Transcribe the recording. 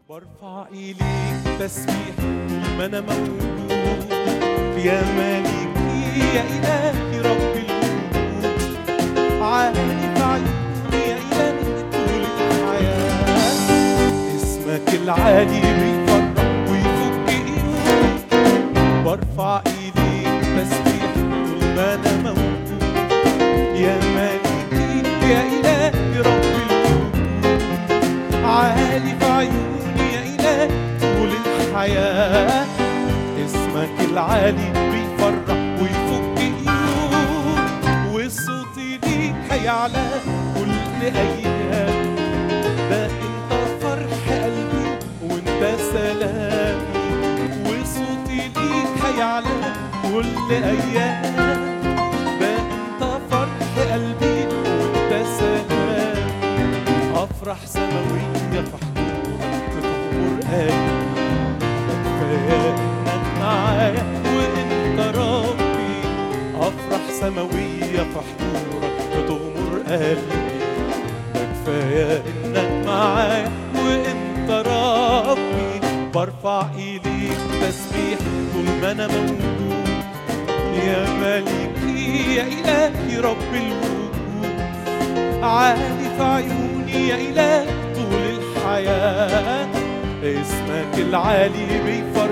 برفع إليك تسبيح طول ما أنا موجود يا مالكي يا إلهي رب الوجود عالي في عيوني يا إلهي طول الحياة اسمك العالي بيفرح ويفك قيود برفع إيديك تسبيح طول ما أنا موجود يا مالكي يا إلهي رب الوجود عالي في عيوني يا إلهي طول الحياة اسمك العالي بيفرح ويفك قيود وصوتي ليك هيعلى كل أيام ده انت فرح قلبي وانت سلامي وصوتي ليك هيعلى كل ايام ده انت فرح قلبي وانت سلامي افرح سماويه في حضورك بتغمر قلبي كفايه انك معايا وانت ربي افرح سماويه في حضورك بتغمر قلبي ده كفايه انك معايا وانت ربي برفع ايديك تسبيح طول ما انا موجود يا ملكي يا الهي رب الوجود عالي في عيوني يا الهي طول الحياه اسمك العالي بيفرح